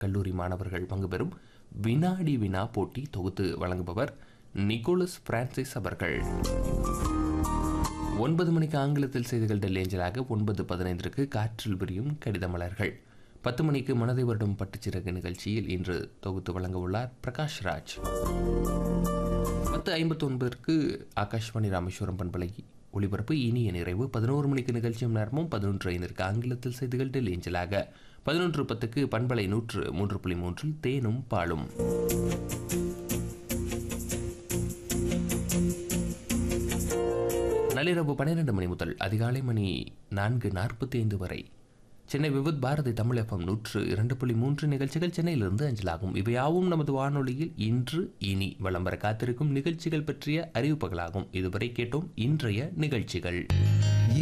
கல்லூரி மாணவர்கள் பங்கு பெறும் வினாடி வினா போட்டி தொகுத்து வழங்குபவர் நிக்கோலஸ் பிரான்சிஸ் அவர்கள் ஒன்பது மணிக்கு ஆங்கிலத்தில் செய்திகள் டெல்லி ஏஞ்சலாக ஒன்பது பதினைந்திற்கு காற்றில் விரியும் கடித மலர்கள் பத்து மணிக்கு மனதை வருடம் பட்டுச்சிறகு நிகழ்ச்சியில் இன்று தொகுத்து வழங்க உள்ளார் பிரகாஷ் ராஜ் பத்து ஐம்பத்தி ஒன்பதற்கு ஆகாஷ்வாணி ராமேஸ்வரம் பண்பலை ஒளிபரப்பு இனிய நிறைவு பதினோரு மணிக்கு நிகழ்ச்சியும் நேரமும் பதினொன்று ஐந்திற்கு ஆங்கிலத்தில் செய்திகள் டெல்லி ஏஞ்சலாக பதினொன்று பத்துக்கு பண்பலை நூற்று மூன்று புள்ளி மூன்றில் தேனும் பாலும் நள்ளிரவு பன்னிரண்டு மணி முதல் அதிகாலை மணி நான்கு நாற்பத்தி ஐந்து வரை சென்னை விவித் பாரதி தமிழ் எஃப்எம் நூற்று இரண்டு புள்ளி மூன்று நிகழ்ச்சிகள் சென்னையிலிருந்து அஞ்சலாகும் இவையாவும் நமது வானொலியில் இன்று இனி விளம்பர காத்திருக்கும் நிகழ்ச்சிகள் பற்றிய அறிவிப்புகளாகும் இதுவரை கேட்டோம் இன்றைய நிகழ்ச்சிகள்